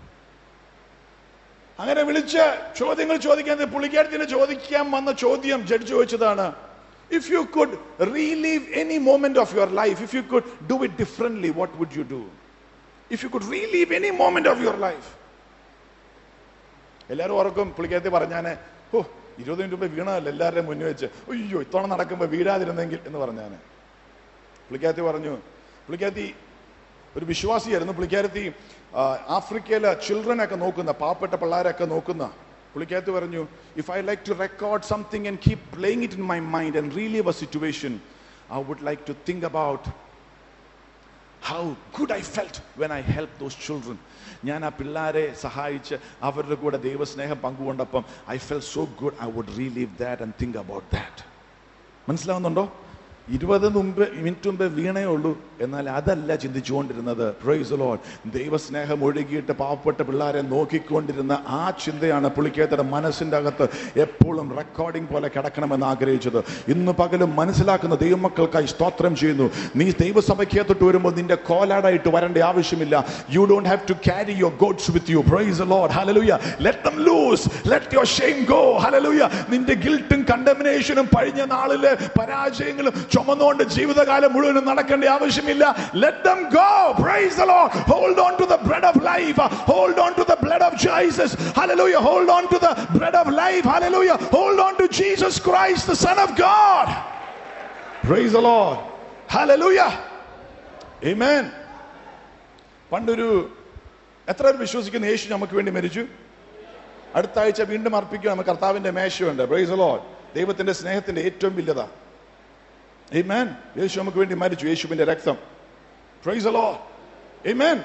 അങ്ങനെ വിളിച്ച് ചോദ്യങ്ങൾ ചോദിക്കാൻ പുള്ളിക്കാരത്തിന് ചോദിക്കാൻ വന്ന ചോദ്യം ജഡ്ജ് ചോദിച്ചതാണ് if you could relive any moment of your life if you could do it differently what would you do if you could relive any moment of your life എല്ലാവരും ഓർക്കും പുള്ളിക്കാരത്തി പറഞ്ഞാനെ ഓ ഇരുപത് മിനിറ്റ് മുമ്പ് വീണതല്ല എല്ലാവരുടെയും മുന്നിൽ വെച്ച് അയ്യോ ഇത്തവണ നടക്കുമ്പോൾ വീഴാതിരുന്നെങ്കിൽ എന്ന് പറഞ്ഞാനെ പുള്ളിക്കാരത്തി പറഞ്ഞു പുള്ളിക്കാരത്തി ഒരു വിശ്വാസിയായിരുന്നു പുള്ളിക്കാരത്തി ആ, ആഫ്രിക്കയിലെ ചിൽഡ്രൻ ഒക്കെ നോക്കുന്ന പാവപ്പെട്ട പിള്ളേരൊക്കെ നോക്കുന്ന പുള്ളിക്കാരത്തി പറഞ്ഞു if I like to record something and keep playing it in my mind and relive a situation I would like to think about how good I felt when I help those children ഞാൻ ആ പിള്ളേരെ സഹായിച്ച് അവരുടെ കൂടെ ദൈവസ്നേഹം പങ്കുകൊണ്ടപ്പം I felt so good I would relive that and think about that മനസ്സിലാവുന്നുണ്ടോ ഇരുപത് മുമ്പ് മിനിറ്റ് മുമ്പേ വീണേ ഉള്ളൂ എന്നാൽ അതല്ല ചിന്തിച്ചുകൊണ്ടിരുന്നത് പ്രൈസ് ലോഡ് ദൈവസ്നേഹം ഒഴുകിയിട്ട് പാവപ്പെട്ട പിള്ളേരെ നോക്കിക്കൊണ്ടിരുന്ന ആ ചിന്തയാണ് പുള്ളിക്കേത്തയുടെ മനസ്സിന്റെ അകത്ത് എപ്പോഴും റെക്കോർഡിംഗ് പോലെ കിടക്കണമെന്ന് ആഗ്രഹിച്ചത് ഇന്ന് പകലും മനസ്സിലാക്കുന്ന ദൈവമക്കൾക്കായി സ്തോത്രം ചെയ്യുന്നു നീ ദൈവസഭയ്ക്കകത്തോട്ട് വരുമ്പോൾ നിന്റെ കോലാടായിട്ട് വരേണ്ട ആവശ്യമില്ല you don't have to carry your goats with you praise Lord hallelujah let them loose let your shame go hallelujah നിന്റെ ഗിൽട്ടും കണ്ടമിനേഷനും പഴിഞ്ഞ നാളിലെ പരാജയങ്ങളും ചുമന്നുകൊണ്ട് ജീവിതകാലം മുഴുവനും നടക്കേണ്ട ആവശ്യമില്ല let them go praise the lord hold on to the bread of life hold on to the blood of jesus hallelujah hold on to the bread of life hallelujah hold on to jesus christ the son of god praise the lord hallelujah amen പണ്ടൊരു എത്ര പേർ വിശ്വസിക്കുന്ന യേശു നമുക്ക് വേണ്ടി മരിച്ചു അടുത്ത ആഴ്ച വീണ്ടും അർപ്പിക്കുക നമുക്ക് കർത്താവിന്റെ മേശയുണ്ട് പ്രൈസ് ലോഡ് ദൈവത്തിന്റെ സ്നേഹത്തിന്റെ ഏറ്റവും വലുത Amen. യേശു നമുക്ക് വേണ്ടി മരിച്ചു യേശുവിന്റെ രക്തം പ്രൈസ് ലോഡ് Amen.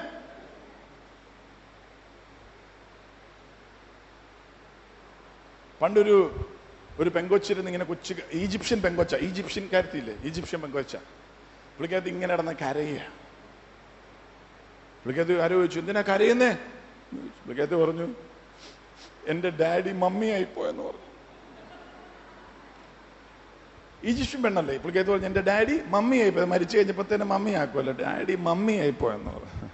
പണ്ടൊരു ഒരു പെങ്കൊച്ചിരുന്ന് ഇങ്ങനെ കൊച്ചു ഈജിപ്ഷ്യൻ പെങ്കൊച്ച ഈജിപ്ഷ്യൻ കാര്യത്തില്ലേ ഈജിപ്ഷ്യൻ പെങ്കൊച്ച പുള്ളിക്കകത്ത് ഇങ്ങനെ നടന്ന് കരയുക പുള്ളിക്കകത്ത് ആരോ ചോദിച്ചു എന്തിനാ കരയുന്നേ പുള്ളിക്കകത്ത് പറഞ്ഞു എന്റെ ഡാഡി മമ്മിയായി പോയെന്ന് പറഞ്ഞു ഈജിപ്ഷ്യൻ പെണ്ണല്ലേ പുള്ളിക്കകത്ത് പറഞ്ഞു എന്റെ ഡാഡി മമ്മിയായി പോയി മരിച്ചു കഴിഞ്ഞപ്പോ തന്നെ മമ്മി ആക്കുമല്ലോ ഡാഡി മമ്മിയായി പോയെന്ന് പറഞ്ഞു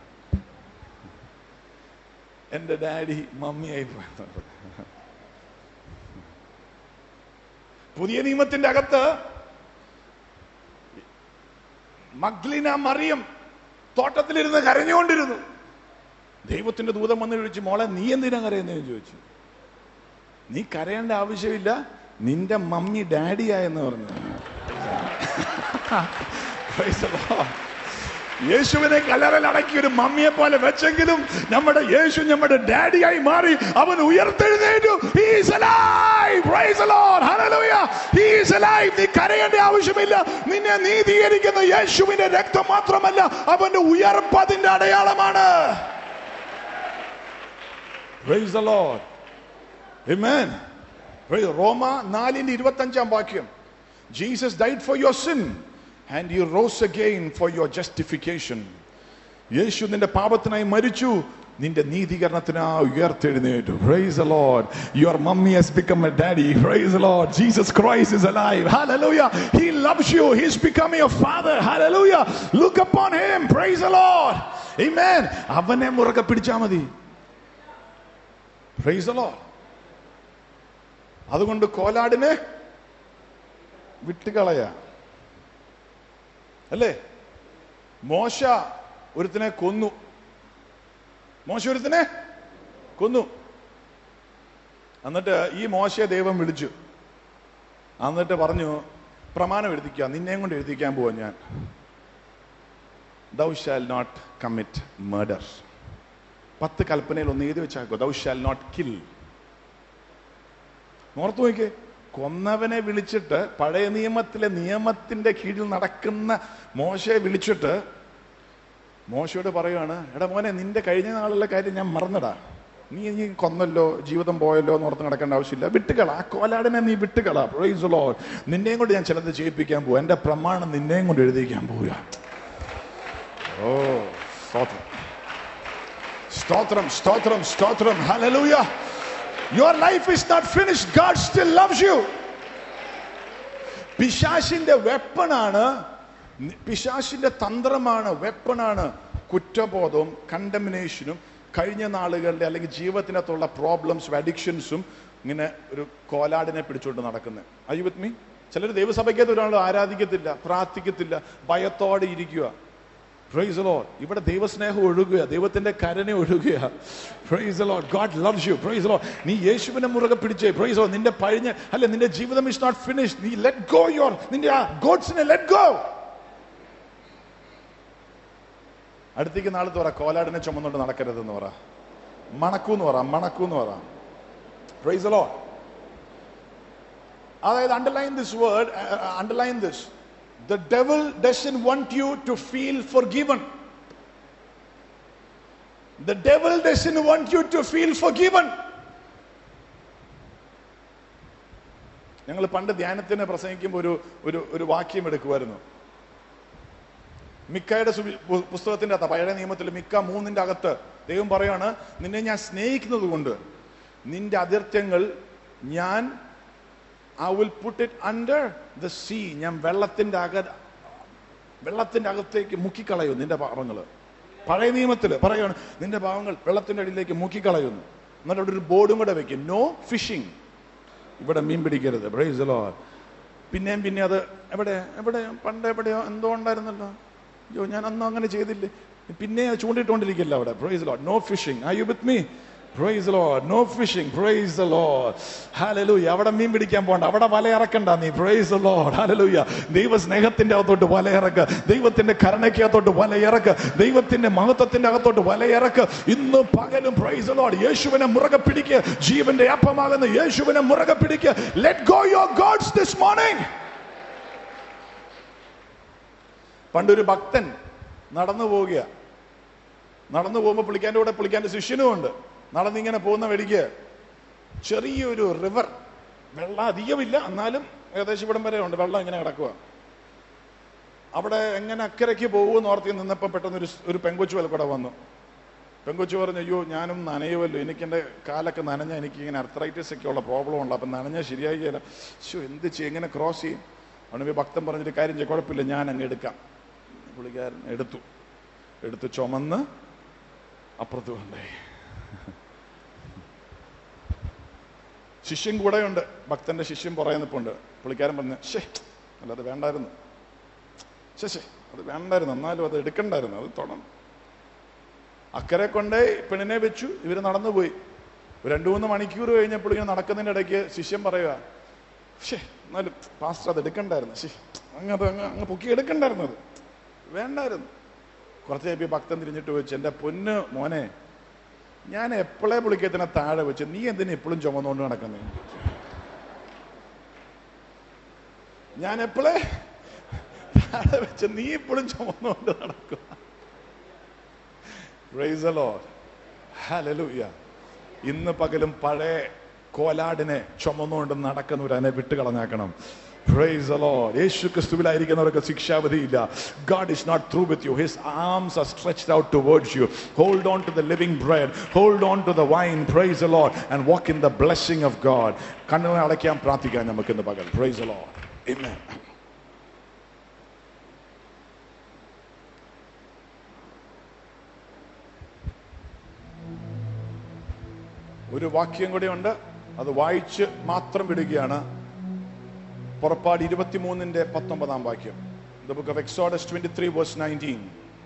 എന്റെ ഡാഡി മമ്മിയായി പോയെന്ന് പറഞ്ഞു പുതിയ നിയമത്തിന്റെ അകത്ത് മഗ്ലിന മറിയം തോട്ടത്തിലിരുന്ന് കരഞ്ഞുകൊണ്ടിരുന്നു ദൈവത്തിന്റെ ദൂതം വന്ന് ചോദിച്ചു മോളെ നീ എന്തിനാ കരയുന്നതെന്ന് ചോദിച്ചു നീ കരയേണ്ട ആവശ്യമില്ല നിന്റെ മമ്മി ഡാഡിയായെന്ന് പറഞ്ഞു Praise the Lord. യേശുവിനെ കല്ലറയിൽ അടക്കി ഒരു മമ്മിയെ പോലെ വെച്ചെങ്കിലും നമ്മുടെ യേശു നമ്മുടെ ഡാഡിയായി മാറി അവൻ ഉയർത്തെഴുന്നേറ്റു He is alive. Praise the Lord. Hallelujah. He is alive. നീ കരയേണ്ട ആവശ്യമില്ല നിന്നെ നീതീകരിക്കുന്ന യേശുവിന്റെ രക്തം മാത്രമല്ല അവന്റെ ഉയർപ്പ് അതിന്റെ അടയാളമാണ് Praise the Lord. Amen. Praise- റോമ നാലിന്റെ ഇരുപത്തി അഞ്ചാം വാക്യം Jesus died for your sin and he rose again for your justification. യേശു നിന്റെ പാപത്തിനായി മരിച്ചു നിന്റെ നീതീകരണത്തിനായി ഉയർത്തെഴുന്നേറ്റു praise the lord your mummy has become a daddy praise the lord jesus christ is alive hallelujah he loves you he's becoming your father hallelujah look upon him praise the lord amen അവനെ മുറുകെ പിടിച്ചാ മതി price the lord അതുകൊണ്ട് കോലാടിനെ വിട്ടുകളയാ അല്ലേ മോശ ഒരുത്തിനെ കൊന്നു മോശ ഒരുത്തിനെ കൊന്നു എന്നിട്ട് ഈ മോശയെ ദൈവം വിളിച്ചു എന്നിട്ട് പറഞ്ഞു പ്രമാണം എഴുതിക്കുക നിന്നെയും കൊണ്ട് എഴുതിക്കാൻ പോവാ ഞാൻ thou shalt not commit murder പത്ത് കൽപ്പനയിൽ ഒന്ന് എഴുതി വെച്ചാക്കോ ദൗ ഷാൽ നോട്ട് കിൽ ഓർത്തു നോക്കിയേ കൊന്നവനെ വിളിച്ചിട്ട് പഴയ നിയമത്തിലെ നിയമത്തിന്റെ കീഴിൽ നടക്കുന്ന മോശയെ വിളിച്ചിട്ട് മോശയോട് പറയുകയാണ് എടാ മോനെ നിന്റെ കഴിഞ്ഞ നാളിലെ കാര്യം ഞാൻ മറന്നടാ നീ നീ കൊന്നല്ലോ ജീവിതം പോയല്ലോ എന്ന് ഓർത്ത് നടക്കേണ്ട ആവശ്യമില്ല വിട്ടുകള ആ കോലാടിനെ നീ വിട്ടുകള പ്രൈസ് ലോ നിന്നെയും കൊണ്ട് ഞാൻ ചിലത് ചെയ്യിപ്പിക്കാൻ പോവാ എന്റെ പ്രമാണം നിന്നെയും കൊണ്ട് എഴുതിക്കാൻ പോവുക ഓ സ്തോത്രം സ്തോത്രം സ്തോത്രം സ്തോത്രം hallelujah your life is not finished God still loves you പിശാശിന്റെ വെപ്പണാണ് പിശാശിന്റെ തന്ത്രമാണ് വെപ്പണാണ് കുറ്റബോധവും കണ്ടമിനേഷനും കഴിഞ്ഞ നാളുകളിലെ അല്ലെങ്കിൽ ജീവിതത്തിനകത്തുള്ള പ്രോബ്ലംസും അഡിക്ഷൻസും ഇങ്ങനെ ഒരു കോലാടിനെ പിടിച്ചുകൊണ്ട് നടക്കുന്നത് അയ്യോ വിത്ത് മീ ചിലർ ദൈവസഭയ്ക്കകത്ത് ഒരാൾ ആരാധിക്കത്തില്ല പ്രാർത്ഥിക്കത്തില്ല ഭയത്തോടെ ഇരിക്കുക പ്രൈസ് ലോഡ് ഇവിടെ ദൈവസ്നേഹം ഒഴുകുക ദൈവത്തിന്റെ കരുണ ഒഴുകുക praise Lord God loves you praise Lord നീ യേശുവിനെ മുറുകെ പിടിച്ചേ പ്രൈസ് ലോഡ് നിന്റെ പഴിഞ്ഞ അല്ല നിന്റെ ജീവിതം ഇസ് നോട്ട് ഫിനിഷ് നീ ലെറ്റ് ഗോ യുവർ നിന്റെ ആ ഗോഡ്സിനെ ലെറ്റ് ഗോ അടുത്തേക്ക് നാളത്ത് പറ കോലാടിനെ ചുമന്നുകൊണ്ട് നടക്കരുതെന്ന് പറ മണക്കൂന്ന് പറ മണക്കൂന്ന് പറ പ്രൈസ് ലോഡ് അതായത് underline this word underline this the devil doesn't want you to feel forgiven the devil doesn't want you to feel forgiven ഞങ്ങൾ പണ്ട് ധ്യാനത്തിന് പ്രസംഗിക്കുമ്പോൾ ഒരു ഒരു ഒരു വാക്യം എടുക്കുമായിരുന്നു മിക്കയുടെ സുവി- പു- പുസ്തകത്തിന്റെ അകത്ത് പഴയ നിയമത്തിൽ മിക്ക മൂന്നിന്റെ അകത്ത് ദൈവം പറയാണ് നിന്നെ ഞാൻ സ്നേഹിക്കുന്നത് കൊണ്ട് നിന്റെ അതിർത്യങ്ങൾ ഞാൻ I will put it under the sea ഞാൻ വെള്ളത്തിന്റെ അക വെള്ളത്തിന്റെ അകത്തേക്ക് മുക്കിക്കളയും നിന്റെ പാപങ്ങൾ പഴയ നിയമത്തിൽ പറയാണ് നിന്റെ പാവങ്ങൾ വെള്ളത്തിന്റെ അടിയിലേക്ക് മുക്കിക്കളയുന്നു എന്നിട്ട് അവിടെ ഒരു ബോർഡും കൂടെ വെക്കും നോ ഫിഷിംഗ് ഇവിടെ മീൻ പിടിക്കരുത് പ്രൈസ് ലോഡ് പിന്നെയും പിന്നെ അത് എവിടെ എവിടെ പണ്ട് എവിടെയോ എന്തോ ഉണ്ടായിരുന്നല്ലോ അയ്യോ ഞാൻ അന്നും അങ്ങനെ ചെയ്തില്ലേ പിന്നെ ചൂണ്ടിട്ടുകൊണ്ടിരിക്കില്ല അവിടെ praise Lord no fishing I you with me praise Lord no fishing praise the Lord hallelujah അവിടെ മീൻ പിടിക്കാൻ പോകണ്ട അവിടെ വല ഇറക്കണ്ട നീ പ്രൈസ് ദ ലോഡ് ഹാലലൂയ ദൈവ സ്നേഹത്തിന്റെ അകത്തോട്ട് വല ഇറക്ക് ദൈവത്തിന്റെ കരുണയ്ക്കകത്തോട്ട് വല ഇറക്ക് ദൈവത്തിന്റെ മഹത്വത്തിന്റെ അകത്തോട്ട് വല ഇറക്ക് ഇന്ന് പകലും പ്രൈസ് ലോഡ് യേശുവിനെ മുറുകെ പിടിക്ക് ജീവന്റെ അപ്പമാകുന്ന യേശുവിനെ മുറുകെ പിടിക്ക് let go your goats this morning പണ്ടൊരു ഭക്തൻ നടന്നു പോവുക നടന്നു പോകുമ്പോൾ പുള്ളിക്കാൻ്റെ കൂടെ പുള്ളിക്കാൻ്റെ ശിഷ്യനും ഉണ്ട് നടന്നിങ്ങനെ പോകുന്ന വഴിക്ക് ചെറിയൊരു റിവർ വെള്ളം അധികമില്ല എന്നാലും ഏകദേശം ഇവിടം വരെ ഉണ്ട് വെള്ളം ഇങ്ങനെ കിടക്കുക അവിടെ എങ്ങനെ അക്കരയ്ക്ക് പോകുമെന്ന് ഓർത്തി നിന്നപ്പോൾ പെട്ടെന്ന് ഒരു ഒരു പെങ്കൊച്ചു വില കൂടെ വന്നു പെങ്കൊച്ചു പറഞ്ഞു അയ്യോ ഞാനും നനയുമല്ലോ എനിക്ക് എൻ്റെ കാലൊക്കെ നനഞ്ഞ എനിക്ക് ഇങ്ങനെ അർത്രൈറ്റിസ് ഒക്കെ ഉള്ള പ്രോബ്ലം ഉണ്ട് അപ്പം നനഞ്ഞാൽ ശരിയായില്ല ശോ എന്ത് ചെയ്യും എങ്ങനെ ക്രോസ് ചെയ്യും അവിടെ ഭക്തൻ പറഞ്ഞിട്ട് കാര്യം ചെയ്യും കുഴപ്പമില്ല ഞാൻ അങ്ങ് എടുക്കാം പുള്ളിക്കാരൻ എടുത്തു എടുത്ത് ചുമന്ന് അപ്പുറത്ത് കൊണ്ടുപോയി ശിഷ്യൻ കൂടെയുണ്ട് ഭക്തന്റെ ശിഷ്യൻ പുറകെ നിൽപ്പുണ്ട് പുള്ളിക്കാരൻ പറഞ്ഞു ഷേ അല്ല അത് വേണ്ടായിരുന്നു ശേ ശേ അത് വേണ്ടായിരുന്നു എന്നാലും അത് എടുക്കണ്ടായിരുന്നു അത് തുടർന്നു അക്കരെ കൊണ്ടേ പെണ്ണിനെ വെച്ചു ഇവര് നടന്നുപോയി ഒരു രണ്ടു മൂന്ന് മണിക്കൂർ കഴിഞ്ഞപ്പോൾ ഇങ്ങനെ നടക്കുന്നതിന്റെ ഇടയ്ക്ക് ശിഷ്യൻ പറയുക ഷേ എന്നാലും പാസ്റ്റർ അത് എടുക്കണ്ടായിരുന്നു ശേ അങ്ങ് അത് അങ്ങ് അങ്ങ് പൊക്കി എടുക്കണ്ടായിരുന്നു അത് വേണ്ടായിരുന്നു കുറച്ച് കഴിയുമ്പോൾ ഈ ഭക്തൻ തിരിഞ്ഞിട്ട് വെച്ച് എൻ്റെ പൊന്ന് മോനെ ഞാൻ എപ്പോഴേ പുള്ളിക്കത്തിനെ താഴെ വെച്ച് നീ എന്തിനാ എപ്പോഴും ചുമന്നുകൊണ്ട് നടക്കുന്നേ ഞാൻ എപ്പോഴേ താഴെ വെച്ച് നീ ഇപ്പോഴും ചുമന്നുകൊണ്ട് നടക്കുക Praise the Lord. Hallelujah. ഇന്ന് പകലും പഴയ കോലാടിനെ ചുമന്നുകൊണ്ട് നടക്കുന്നവരനെ വിട്ടുകളഞ്ഞാക്കണം Praise the Lord. Yeshu ക്രിസ്തുവിലായിരിക്കുന്നവർക്ക് ശിക്ഷാവധിയില്ല God is not through with you. His arms are stretched out towards you. Hold on to the living bread. Hold on to the wine. Praise the Lord. And walk in the blessing of God. കണ്ണുകളെ അടയ്ക്കാൻ പ്രാർത്ഥിക്കാൻ നമുക്ക് ഇന്ന് പകൽ Praise the Lord. Amen. ഒരു വാക്യം കൂടെ ഉണ്ട് അത് വായിച്ച് മാത്രം വിടുകയാണ് പുറപ്പാട് ഇരുപത്തിമൂന്നിന്റെ പത്തൊമ്പതാം വാക്യം the book of Exodus twenty three verse nineteen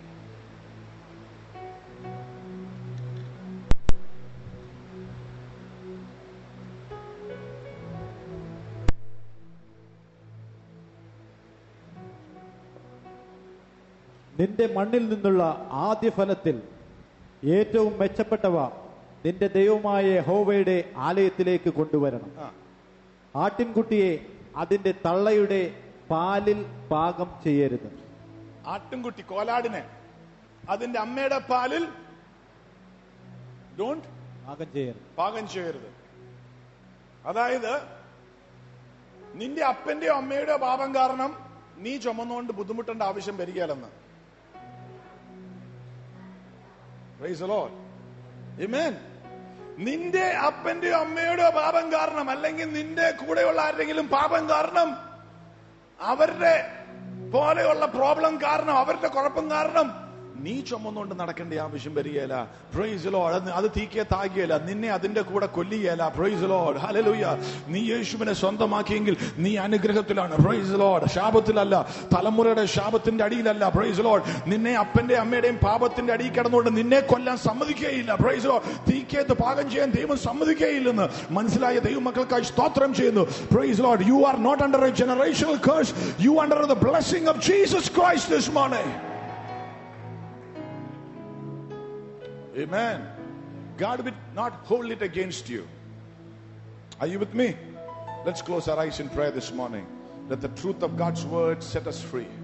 നിന്റെ മണ്ണിൽ നിന്നുള്ള ആദ്യ ഫലത്തിൽ ഏറ്റവും മെച്ചപ്പെട്ടവ നിന്റെ ദൈവമായ ഹോവയുടെ ആലയത്തിലേക്ക് കൊണ്ടുവരണം ആ. ആട്ടിൻകുട്ടിയെ അതിന്റെ തള്ളയുടെ പാലിൽ പാകം ചെയ്യരുത് ആട്ടിൻകുട്ടി കോലാടിനെ അതിന്റെ അമ്മയുടെ പാലിൽ ഡോണ്ട് പാകം ചെയ്യരുത് പാകം ചെയ്യരുത് അതായത് നിന്റെ അപ്പന്റെയോ അമ്മയുടെയോ പാപം കാരണം നീ ചുമന്നുകൊണ്ട് ബുദ്ധിമുട്ടേണ്ട ആവശ്യം വരികയല്ലെന്ന് Praise the Lord. Amen. നിന്റെ അപ്പന്റെയോ അമ്മയുടെയോ പാപം കാരണം അല്ലെങ്കിൽ നിന്റെ കൂടെയുള്ള ആരുടെങ്കിലും പാപം കാരണം അവരുടെ പോലെയുള്ള പ്രോബ്ലം കാരണം അവരുടെ കുഴപ്പം കാരണം നീ ചുമന്നുകൊണ്ട് നടക്കേണ്ട ആവശ്യം വരികയില്ല പ്രൈസ് ലോഡ് അത് അത് തീക്കിയ താകിയല്ല നിന്നെ അതിന്റെ കൂടെ കൊല്ലുകയല്ല പ്രൈസ് ലോഡ് ഹലലുയ നീ യേശുവിനെ സ്വന്തമാക്കിയെങ്കിൽ നീ അനുഗ്രഹത്തിലാണ് പ്രൈസ് ലോഡ് ശാപത്തിലല്ല തലമുറയുടെ ശാപത്തിന്റെ അടിയിലല്ല പ്രൈസ് ലോഡ് നിന്നെ അപ്പന്റെ അമ്മയുടെയും പാപത്തിന്റെ അടിയിൽ കിടന്നുകൊണ്ട് നിന്നെ കൊല്ലാൻ സമ്മതിക്കുകയില്ല പ്രൈസ് ലോഡ് തീക്കേത്ത് പാകം ചെയ്യാൻ ദൈവം സമ്മതിക്കുകയില്ലെന്ന് മനസ്സിലായ ദൈവമക്കൾക്കായി സ്തോത്രം ചെയ്യുന്നു praise Lord you are not under a generational curse you under the blessing of Jesus Christ this morning Amen. God will not hold it against you. Are you with me? Let's close our eyes in prayer this morning. Let the truth of God's word set us free.